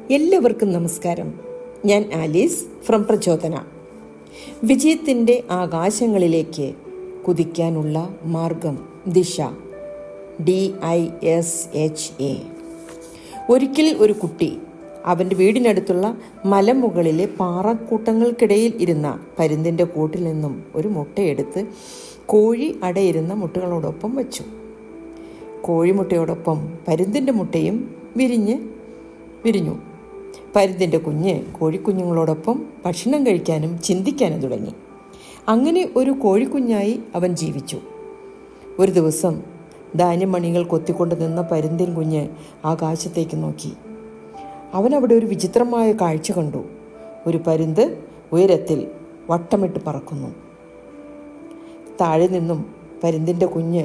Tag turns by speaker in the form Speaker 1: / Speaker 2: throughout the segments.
Speaker 1: എല്ലാവർക്കും നമസ്കാരം ഞാൻ ആലീസ് ഫ്രം പ്രചോദന വിജയത്തിൻ്റെ ആകാശങ്ങളിലേക്ക് കുതിക്കാനുള്ള മാർഗം Disha D I S H A ഒരിക്കൽ ഒരു കുട്ടി അവൻ്റെ വീടിനടുത്തുള്ള മലമുകളിലെ പാറക്കൂട്ടങ്ങൾക്കിടയിൽ ഇരുന്ന പരുന്തിൻ്റെ കൂട്ടിൽ നിന്നും ഒരു മുട്ടയെടുത്ത് കോഴി അടയിരുന്ന മുട്ടകളോടൊപ്പം വച്ചു കോഴിമുട്ടയോടൊപ്പം പരുന്തിൻ്റെ മുട്ടയും വിരിഞ്ഞ് വിരിഞ്ഞു പരുന്തിൻ്റെ കുഞ്ഞ് കോഴിക്കുഞ്ഞുങ്ങളോടൊപ്പം ഭക്ഷണം കഴിക്കാനും ചിന്തിക്കാനും തുടങ്ങി അങ്ങനെ ഒരു കോഴിക്കുഞ്ഞായി അവൻ ജീവിച്ചു ഒരു ദിവസം ധാന്യമണികൾ കൊത്തിക്കൊണ്ട് നിന്ന പരുന്തിൻ കുഞ്ഞ് ആകാശത്തേക്ക് നോക്കി അവൻ അവിടെ ഒരു വിചിത്രമായ കാഴ്ച കണ്ടു ഒരു പരുന്ത് ഉയരത്തിൽ വട്ടമിട്ട് പറക്കുന്നു താഴെ നിന്നും പരുന്തിൻ്റെ കുഞ്ഞ്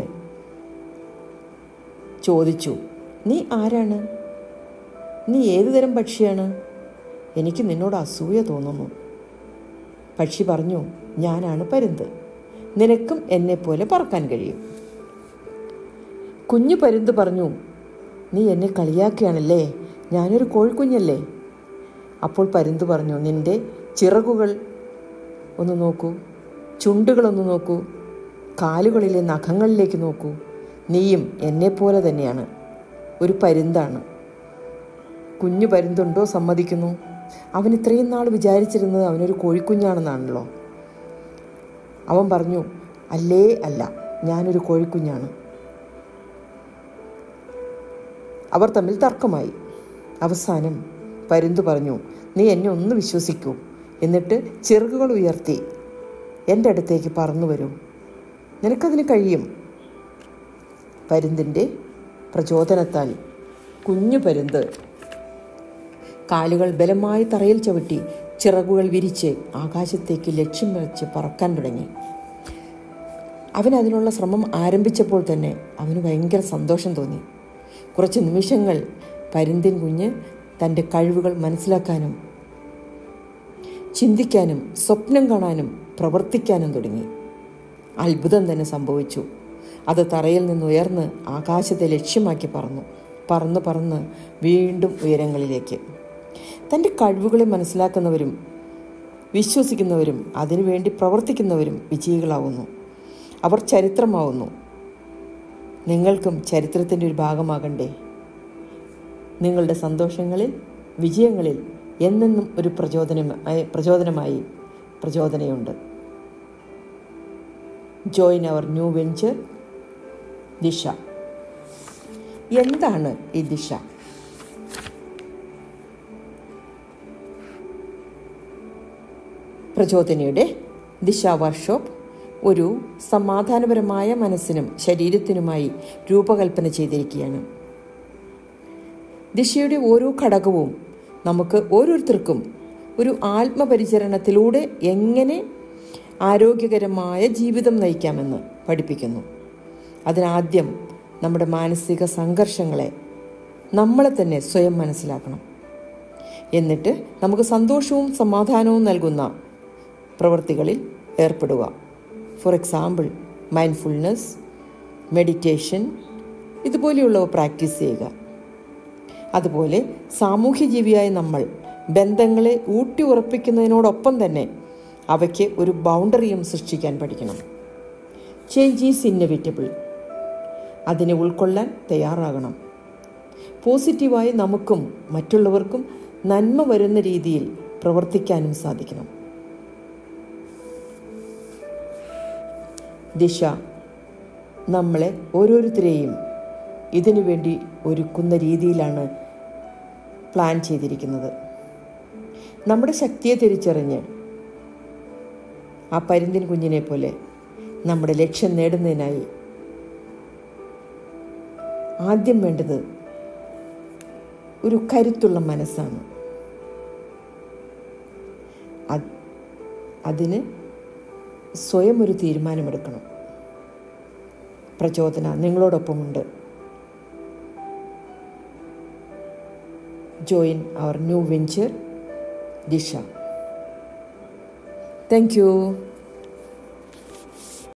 Speaker 1: ചോദിച്ചു നീ ആരാണ് നീ ഏതു തരം പക്ഷിയാണ് എനിക്ക് നിന്നോട് അസൂയ തോന്നുന്നു പക്ഷി പറഞ്ഞു ഞാനാണ് പരുന്ത് നിനക്കും എന്നെപ്പോലെ പറക്കാൻ കഴിയും കുഞ്ഞു പരുന്ത് പറഞ്ഞു നീ എന്നെ കളിയാക്കുകയാണല്ലേ ഞാനൊരു കോഴിക്കുഞ്ഞല്ലേ അപ്പോൾ പരുന്ത് പറഞ്ഞു നിന്റെ ചിറകുകൾ ഒന്ന് നോക്കൂ ചുണ്ടുകളൊന്ന് നോക്കൂ കാലുകളിലെ നഖങ്ങളിലേക്ക് നോക്കൂ നീയും എന്നെപ്പോലെ തന്നെയാണ് ഒരു പരുന്താണ് കുഞ്ഞു പരുന്തുണ്ടോ സമ്മതിക്കുന്നു അവൻ ഇത്രയും നാൾ വിചാരിച്ചിരുന്നത് അവനൊരു കോഴിക്കുഞ്ഞാണെന്നാണല്ലോ അവൻ പറഞ്ഞു അല്ലേ അല്ല ഞാനൊരു കോഴിക്കുഞ്ഞാണ് അവർ തമ്മിൽ തർക്കമായി അവസാനം പരുന്തു പറഞ്ഞു നീ എന്നെ ഒന്ന് വിശ്വസിക്കൂ എന്നിട്ട് ചിറകുകൾ ഉയർത്തി എൻ്റെ അടുത്തേക്ക് പറന്നു വരൂ നിനക്കതിന് കഴിയും പരുന്തിൻ്റെ പ്രചോദനത്താൽ കുഞ്ഞു പരുന്ത് കാലുകൾ ബലമായി തറയിൽ ചവിട്ടി ചിറകുകൾ വിരിച്ച് ആകാശത്തേക്ക് ലക്ഷ്യം വെച്ച് പറക്കാൻ തുടങ്ങി അവൻ അതിനുള്ള ശ്രമം ആരംഭിച്ചപ്പോൾ തന്നെ അവന് ഭയങ്കര സന്തോഷം തോന്നി കുറച്ച് നിമിഷങ്ങൾ പരുന്തിൻ കുഞ്ഞ് തൻ്റെ കഴിവുകൾ മനസ്സിലാക്കാനും ചിന്തിക്കാനും സ്വപ്നം കാണാനും പ്രവർത്തിക്കാനും തുടങ്ങി അത്ഭുതം തന്നെ സംഭവിച്ചു അത് തറയിൽ നിന്ന് ഉയർന്ന് ആകാശത്തെ ലക്ഷ്യമാക്കി പറന്നു പറന്ന് പറന്ന് വീണ്ടും ഉയരങ്ങളിലേക്ക് തൻ്റെ കഴിവുകളെ മനസ്സിലാക്കുന്നവരും വിശ്വസിക്കുന്നവരും അതിനുവേണ്ടി പ്രവർത്തിക്കുന്നവരും വിജയികളാവുന്നു അവർ ചരിത്രമാവുന്നു നിങ്ങൾക്കും ചരിത്രത്തിൻ്റെ ഒരു ഭാഗമാകണ്ടേ നിങ്ങളുടെ സന്തോഷങ്ങളിൽ വിജയങ്ങളിൽ എന്നെന്നും ഒരു പ്രചോദനമായി പ്രചോദനമായി പ്രചോദനയുണ്ട് join our new venture Disha എന്താണ് ഈ ദിശ പ്രചോദനയുടെ ദിശ വർക്ക്ഷോപ്പ് ഒരു സമാധാനപരമായ മനസ്സിനും ശരീരത്തിനുമായി രൂപകൽപ്പന ചെയ്തിരിക്കുകയാണ് ദിശയുടെ ഓരോ ഘടകവും നമുക്ക് ഓരോരുത്തർക്കും ഒരു ആത്മപരിചരണത്തിലൂടെ എങ്ങനെ ആരോഗ്യകരമായ ജീവിതം നയിക്കാമെന്ന് പഠിപ്പിക്കുന്നു അതിനാദ്യം നമ്മുടെ മാനസിക സംഘർഷങ്ങളെ നമ്മളെ തന്നെ സ്വയം മനസ്സിലാക്കണം എന്നിട്ട് നമുക്ക് സന്തോഷവും സമാധാനവും നൽകുന്ന പ്രവൃത്തികളിൽ ഏർപ്പെടുക ഫോർ എക്സാമ്പിൾ മൈൻഡ്ഫുൾനെസ് മെഡിറ്റേഷൻ ഇതുപോലെയുള്ളവ പ്രാക്ടീസ് ചെയ്യുക അതുപോലെ സാമൂഹ്യജീവിയായ നമ്മൾ ബന്ധങ്ങളെ ഊട്ടി ഉറപ്പിക്കുന്നതിനോടൊപ്പം തന്നെ അവയ്ക്ക് ഒരു ബൗണ്ടറിയും സൃഷ്ടിക്കാൻ പഠിക്കണം ചേഞ്ച് ഈസ് ഇന്നവിറ്റബിൾ അതിനെ ഉൾക്കൊള്ളാൻ തയ്യാറാകണം പോസിറ്റീവായി നമുക്കും മറ്റുള്ളവർക്കും നന്മ വരുന്ന രീതിയിൽ പ്രവർത്തിക്കാനും സാധിക്കണം ദിശ നമ്മളെ ഓരോരുത്തരെയും ഇതിനു വേണ്ടി ഒരുക്കുന്ന രീതിയിലാണ് പ്ലാൻ ചെയ്തിരിക്കുന്നത് നമ്മുടെ ശക്തിയെ തിരിച്ചറിഞ്ഞ് ആ പരുന്തിൻ കുഞ്ഞിനെ പോലെ നമ്മുടെ ലക്ഷ്യം നേടുന്നതിനായി ആദ്യം വേണ്ടത് ഒരു കരുത്തുള്ള മനസ്സാണ് അതിന് സ്വയം ഒരു തീരുമാനമെടുക്കണം പ്രചോദന നിങ്ങളോടൊപ്പമുണ്ട് join our new venture Disha thank U